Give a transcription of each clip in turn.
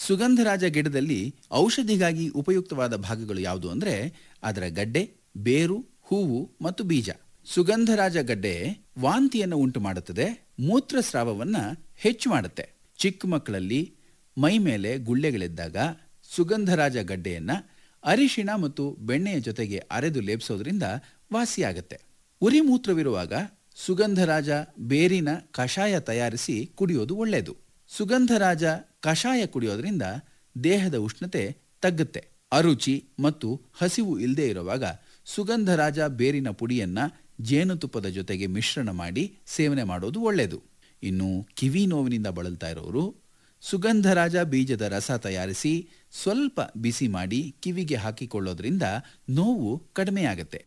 ಸುಗಂಧರಾಜ ಗಿಡದಲ್ಲಿ ಔಷಧಿಗಾಗಿ ಉಪಯುಕ್ತವಾದ ಭಾಗಗಳು ಯಾವುದು ಅಂದರೆ ಅದರ ಗಡ್ಡೆ ಬೇರು ಹೂವು ಮತ್ತು ಬೀಜ ಸುಗಂಧರಾಜ ಗಡ್ಡೆ ವಾಂತಿಯನ್ನು ಉಂಟು ಮಾಡುತ್ತದೆ ಮೂತ್ರಸ್ರಾವವನ್ನು ಹೆಚ್ಚು ಮಾಡುತ್ತೆ ಚಿಕ್ಕ ಮಕ್ಕಳಲ್ಲಿ ಮೈ ಮೇಲೆ ಗುಳ್ಳೆಗಳಿದ್ದಾಗ ಸುಗಂಧರಾಜ ಗಡ್ಡೆಯನ್ನ ಅರಿಶಿಣ ಮತ್ತು ಬೆಣ್ಣೆಯ ಜೊತೆಗೆ ಅರೆದು ಲೇಪಿಸೋದ್ರಿಂದ ವಾಸಿಯಾಗತ್ತೆ ಉರಿ ಮೂತ್ರವಿರುವಾಗ ಸುಗಂಧರಾಜ ಬೇರಿನ ಕಷಾಯ ತಯಾರಿಸಿ ಕುಡಿಯೋದು ಒಳ್ಳೆಯದು ಸುಗಂಧರಾಜ ಕಷಾಯ ಕುಡಿಯೋದ್ರಿಂದ ದೇಹದ ಉಷ್ಣತೆ ತಗ್ಗುತ್ತೆ ಅರುಚಿ ಮತ್ತು ಹಸಿವು ಇಲ್ಲದೆ ಇರುವಾಗ ಸುಗಂಧರಾಜ ಬೇರಿನ ಪುಡಿಯನ್ನ ಜೇನುತುಪ್ಪದ ಜೊತೆಗೆ ಮಿಶ್ರಣ ಮಾಡಿ ಸೇವನೆ ಮಾಡೋದು ಒಳ್ಳೆಯದು ಇನ್ನು ಕಿವಿ ನೋವಿನಿಂದ ಬಳಲ್ತಾ ಇರೋರು ಸುಗಂಧರಾಜ ಬೀಜದ ರಸ ತಯಾರಿಸಿ ಸ್ವಲ್ಪ ಬಿಸಿ ಮಾಡಿ ಕಿವಿಗೆ ಹಾಕಿಕೊಳ್ಳೋದ್ರಿಂದ ನೋವು ಕಡಿಮೆಯಾಗತ್ತೆ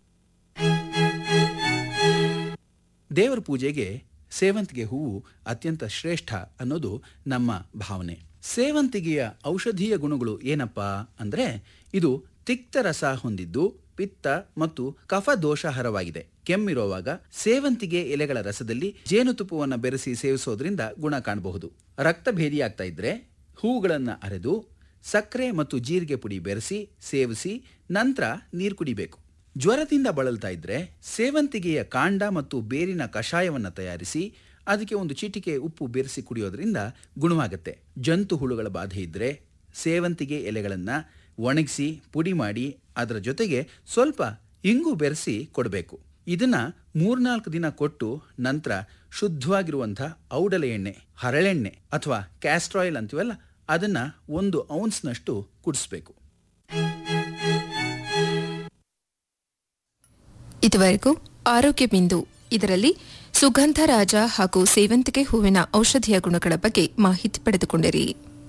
ದೇವರ ಪೂಜೆಗೆ ಸೇವಂತಿಗೆ ಹೂವು ಅತ್ಯಂತ ಶ್ರೇಷ್ಠ ಅನ್ನೋದು ನಮ್ಮ ಭಾವನೆ ಸೇವಂತಿಗೆಯ ಔಷಧೀಯ ಗುಣಗಳು ಏನಪ್ಪಾ ಅಂದ್ರೆ ಇದು ತಿಕ್ತ ರಸ ಹೊಂದಿದ್ದು ಪಿತ್ತ ಮತ್ತು ಕಫ ದೋಷಹರವಾಗಿದೆ ಕೆಮ್ಮಿರುವಾಗ ಸೇವಂತಿಗೆ ಎಲೆಗಳ ರಸದಲ್ಲಿ ಜೇನುತುಪ್ಪವನ್ನು ಬೆರೆಸಿ ಸೇವಿಸೋದ್ರಿಂದ ಗುಣ ಕಾಣಬಹುದು ರಕ್ತ ಭೇದಿಯಾಗ್ತಾ ಇದ್ರೆ ಹೂಗಳನ್ನು ಅರೆದು ಸಕ್ಕರೆ ಮತ್ತು ಜೀರಿಗೆ ಪುಡಿ ಬೆರೆಸಿ ಸೇವಿಸಿ ನಂತರ ನೀರು ಕುಡಿಬೇಕು ಜ್ವರದಿಂದ ಬಳಲ್ತಾ ಇದ್ರೆ ಸೇವಂತಿಗೆಯ ಕಾಂಡ ಮತ್ತು ಬೇರಿನ ಕಷಾಯವನ್ನು ತಯಾರಿಸಿ ಅದಕ್ಕೆ ಒಂದು ಚಿಟಿಕೆ ಉಪ್ಪು ಬೆರೆಸಿ ಕುಡಿಯೋದ್ರಿಂದ ಗುಣವಾಗುತ್ತೆ ಜಂತು ಹುಳುಗಳ ಬಾಧೆ ಇದ್ರೆ ಸೇವಂತಿಗೆ ಎಲೆಗಳನ್ನು ಒಣಗಿಸಿ ಪುಡಿ ಮಾಡಿ ಅದರ ಜೊತೆಗೆ ಸ್ವಲ್ಪ ಇಂಗು ಬೆರೆಸಿ ಕೊಡಬೇಕು ಇದನ್ನ ಮೂರ್ನಾಲ್ಕು ದಿನ ಕೊಟ್ಟು ನಂತರ ಶುದ್ಧವಾಗಿರುವಂಥ ಔಡಲೆ ಎಣ್ಣೆ ಹರಳೆಣ್ಣೆ ಅಥವಾ ಕ್ಯಾಸ್ಟ್ರಾಯಿಲ್ ಅಂತೀವಲ್ಲ ಅದನ್ನ ಒಂದು ಔನ್ಸ್ನಷ್ಟು ಕುಡಿಸ್ಬೇಕು ಇದುವರೆಗೂ ಆರೋಗ್ಯ ಬಿಂದು ಇದರಲ್ಲಿ ಸುಗಂಧ ರಾಜ ಹಾಗೂ ಸೇವಂತಿಗೆ ಹೂವಿನ ಔಷಧಿಯ ಗುಣಗಳ ಬಗ್ಗೆ ಮಾಹಿತಿ ಪಡೆದುಕೊಂಡಿರಿ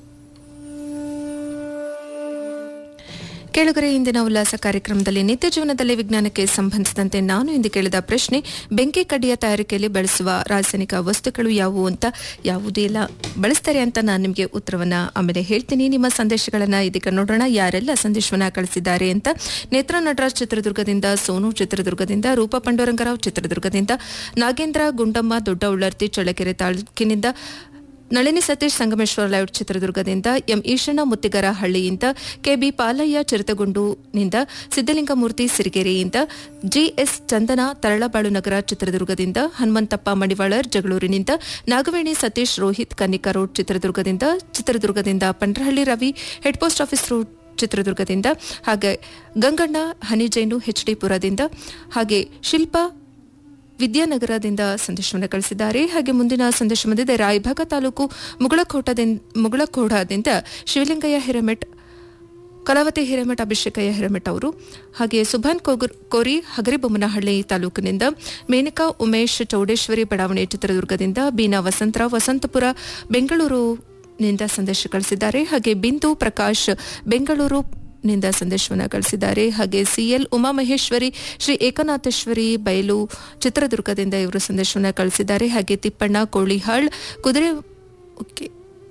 ಕೆಳಗರೆ ಇಂದಿನ ಉಲ್ಲಾಸ ಕಾರ್ಯಕ್ರಮದಲ್ಲಿ ನಿತ್ಯ ಜೀವನದಲ್ಲಿ ವಿಜ್ಞಾನಕ್ಕೆ ಸಂಬಂಧಿಸಿದಂತೆ ನಾನು ಇಂದು ಕೇಳಿದ ಪ್ರಶ್ನೆ ಬೆಂಕಿ ಕಡ್ಡಿಯ ತಯಾರಿಕೆಯಲ್ಲಿ ಬಳಸುವ ರಾಸಾಯನಿಕ ವಸ್ತುಗಳು ಯಾವುವು ಅಂತ ಯಾವುದೇ ಎಲ್ಲ ಬಳಸ್ತಾರೆ ಅಂತ ನಾನು ನಿಮಗೆ ಉತ್ತರವನ್ನ ಆಮೇಲೆ ಹೇಳ್ತೀನಿ ನಿಮ್ಮ ಸಂದೇಶಗಳನ್ನ ಇದೀಗ ನೋಡೋಣ ಯಾರೆಲ್ಲ ಸಂದೇಶವನ್ನ ಕಳಿಸಿದ್ದಾರೆ ಅಂತ ನೇತ್ರ ನಟರಾಜ್ ಚಿತ್ರದುರ್ಗದಿಂದ ಸೋನು ಚಿತ್ರದುರ್ಗದಿಂದ ರೂಪ ಪಂಡುರಂಗರಾವ್ ಚಿತ್ರದುರ್ಗದಿಂದ ನಾಗೇಂದ್ರ ಗುಂಡಮ್ಮ ದೊಡ್ಡ ಉಳ್ಳರ್ತಿ ಚಳ್ಳಕೆರೆ ತಾಲೂಕಿನಿಂದ ನಳಿನಿ ಸತೀಶ್ ಸಂಗಮೇಶ್ವರ ಲೇಔಟ್ ಚಿತ್ರದುರ್ಗದಿಂದ ಎಂ ಈಶಣ್ಣ ಮುತ್ತಿಗರ ಹಳ್ಳಿಯಿಂದ ಕೆಬಿ ಪಾಲಯ್ಯ ಚಿರತಗುಂಡುನಿಂದ ಸಿದ್ದಲಿಂಗಮೂರ್ತಿ ಸಿರಿಗೆರೆಯಿಂದ ಜಿಎಸ್ ಚಂದನ ತರಳಬಾಳು ನಗರ ಚಿತ್ರದುರ್ಗದಿಂದ ಹನುಮಂತಪ್ಪ ಮಡಿವಾಳರ್ ಜಗಳೂರಿನಿಂದ ನಾಗವೇಣಿ ಸತೀಶ್ ರೋಹಿತ್ ಕನ್ನಿಕಾ ರೋಡ್ ಚಿತ್ರದುರ್ಗದಿಂದ ಚಿತ್ರದುರ್ಗದಿಂದ Pandrahalli Ravi head post office road ಚಿತ್ರದುರ್ಗದಿಂದ ಹಾಗೆ ಗಂಗಣ್ಣ ಹನಿಜೈನು ಎಚ್ಡಿಪುರದಿಂದ ಹಾಗೆ ಶಿಲ್ಪಾ ವಿದ್ಯಾನಗರದಿಂದ ಸಂದೇಶವನ್ನು ಕಳಿಸಿದ್ದಾರೆ ಹಾಗೆ ಮುಂದಿನ ಸಂದೇಶ ಬಂದಿದೆ ರಾಯಭಾಗ ತಾಲೂಕು ಮುಗಳಕೋಟದಿಂದ ಮುಗಳಕೋಡದಿಂದ ಶಿವಲಿಂಗಯ್ಯ ಹಿರೇಮೆಟ್ ಕಲಾವತಿ ಹಿರೇಮಠ ಅಭಿಷೇಕಯ್ಯ ಹಿರೇಮಠ ಅವರು ಹಾಗೆ ಸುಭಾನ್ ಕೋಗುರ್ ಕೋರಿ ಹಗರಿಬೊಮ್ಮನಹಳ್ಳಿ ತಾಲೂಕಿನಿಂದ ಮೇನಕಾ ಉಮೇಶ್ ಚೌಡೇಶ್ವರಿ ಬಡಾವಣೆ ಚಿತ್ರದುರ್ಗದಿಂದ ಬೀನಾ ವಸಂತರಾವ್ ವಸಂತಪುರ ಬೆಂಗಳೂರು ನಿಂದ ಸಂದೇಶ ಕಳಿಸಿದ್ದಾರೆ ಹಾಗೆ ಬಿಂದು ಪ್ರಕಾಶ್ ಬೆಂಗಳೂರು ನಿಂದ ಸಂದೇಶವನ್ನು ಕಳಿಸಿದ್ದಾರೆ ಹಾಗೆ ಸಿಎಲ್ ಉಮಾಮಹೇಶ್ವರಿ ಶ್ರೀ ಏಕನಾಥೇಶ್ವರಿ ಬಯಲು ಚಿತ್ರದುರ್ಗದಿಂದ ಇವರು ಸಂದೇಶವನ್ನು ಕಳಿಸಿದ್ದಾರೆ ಹಾಗೆ ತಿಪ್ಪಣ್ಣ ಕೋಳಿಹಾಳ್ ಕುದುರೆ ಓಕೆ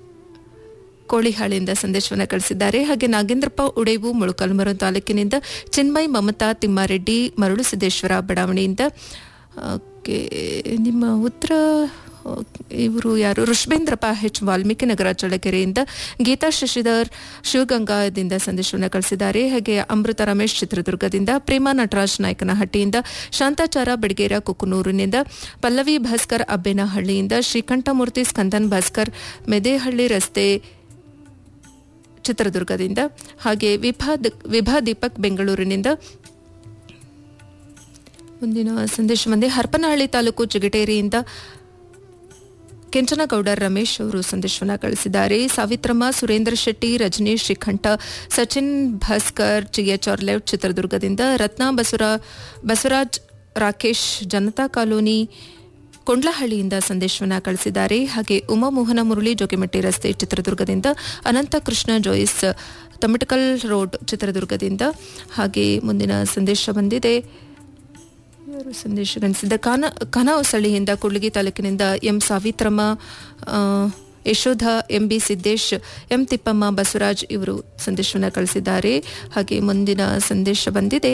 ಕೋಳಿಹಾಳಿಂದ ಸಂದೇಶವನ್ನು ಕಳಿಸಿದ್ದಾರೆ ಹಾಗೆ ನಾಗೇಂದ್ರಪ್ಪ ಉಡೇವು ಮೊಳಕಾಲ್ಮರು ತಾಲೂಕಿನಿಂದ ಚಿನ್ಮಯ್ ಮಮತಾ ತಿಮ್ಮಾರೆಡ್ಡಿ ಮರಳು ಸಿದ್ದೇಶ್ವರ ಬಡಾವಣೆಯಿಂದ ಓಕೆ ನಿಮ್ಮ ಉತ್ತರ ಇವರು ಯಾರು ಋಷಭೇಂದ್ರಪ್ಪ ಹೆಚ್ ವಾಲ್ಮೀಕಿ ನಗರ ಚಳ್ಳಕೆರೆಯಿಂದ ಗೀತಾ ಶಶಿಧರ್ ಶಿವಗಂಗಾದಿಂದ ಸಂದೇಶವನ್ನು ಕಳಿಸಿದ್ದಾರೆ ಹಾಗೆ ಅಮೃತ ರಮೇಶ್ ಚಿತ್ರದುರ್ಗದಿಂದ ಪ್ರೇಮಾ ನಟರಾಜ್ ನಾಯಕನಹಟ್ಟಿಯಿಂದ ಶಾಂತಾಚಾರ ಬಡಗೇರ ಕುಕ್ಕನೂರಿನಿಂದ ಪಲ್ಲವಿ ಭಾಸ್ಕರ್ ಅಬ್ಬೇನಹಳ್ಳಿಯಿಂದ ಶ್ರೀಕಂಠಮೂರ್ತಿ ಸ್ಕಂದನ್ ಭಾಸ್ಕರ್ ಮೆದೇಹಳ್ಳಿ ರಸ್ತೆ ಚಿತ್ರದುರ್ಗದಿಂದ ಹಾಗೆ ವಿಭಾ ವಿಭಾ ದೀಪಕ್ ಬೆಂಗಳೂರಿನಿಂದ ಮುಂದಿನ ಸಂದೇಶ ಬಂದೆ ಹರಪನಹಳ್ಳಿ ತಾಲೂಕು ಚಿಗಟೇರಿಯಿಂದ ಕೆಂಚನಗೌಡ ರಮೇಶ್ ಅವರು ಸಂದೇಶವನ್ನು ಕಳಿಸಿದ್ದಾರೆ ಸಾವಿತ್ರಮ್ಮ ಸುರೇಂದ್ರ ಶೆಟ್ಟಿ ರಜನೀಶ್ ಶ್ರೀಕಂಠ ಸಚಿನ್ ಭಾಸ್ಕರ್ ಜಿಎಚ್ಆರ್ ಲೇಔಟ್ ಚಿತ್ರದುರ್ಗದಿಂದ ರತ್ನ ಬಸವರ ಬಸವರಾಜ್ ರಾಕೇಶ್ ಜನತಾ ಕಾಲೋನಿ ಕೊಂಡ್ಲಹಳ್ಳಿಯಿಂದ ಸಂದೇಶವನ್ನು ಕಳಿಸಿದ್ದಾರೆ ಹಾಗೆ ಉಮಾಮೋಹನ ಮುರಳಿ ಜೋಗಿಮಟ್ಟಿ ರಸ್ತೆ ಚಿತ್ರದುರ್ಗದಿಂದ ಅನಂತ ಕೃಷ್ಣ ಜೋಯಿಸ್ ತಮಟಕಲ್ ರೋಡ್ ಚಿತ್ರದುರ್ಗದಿಂದ ಹಾಗೆ ಮುಂದಿನ ಸಂದೇಶ ಬಂದಿದೆ ಯಾರು ಸಂದೇಶ ಗಣಿಸಿದ್ದ ಕಾನ ಖಾನಾವಸಳ್ಳಿಯಿಂದ ಕೂಡ್ಲಿಗಿ ತಾಲೂಕಿನಿಂದ M Savitramma Yashoda M B Siddesh M Tippamma Basavaraj ಇವರು ಸಂದೇಶವನ್ನು ಕಳಿಸಿದ್ದಾರೆ ಹಾಗೆ ಮುಂದಿನ ಸಂದೇಶ ಬಂದಿದೆ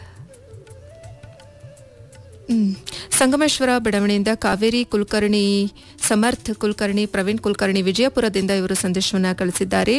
ಸಂಗಮೇಶ್ವರ ಬಡಾವಣೆಯಿಂದ ಕಾವೇರಿ ಕುಲಕರ್ಣಿ ಸಮರ್ಥ್ ಕುಲಕರ್ಣಿ ಪ್ರವೀಣ್ ಕುಲಕರ್ಣಿ ವಿಜಯಪುರದಿಂದ ಇವರು ಸಂದೇಶವನ್ನು ಕಳಿಸಿದ್ದಾರೆ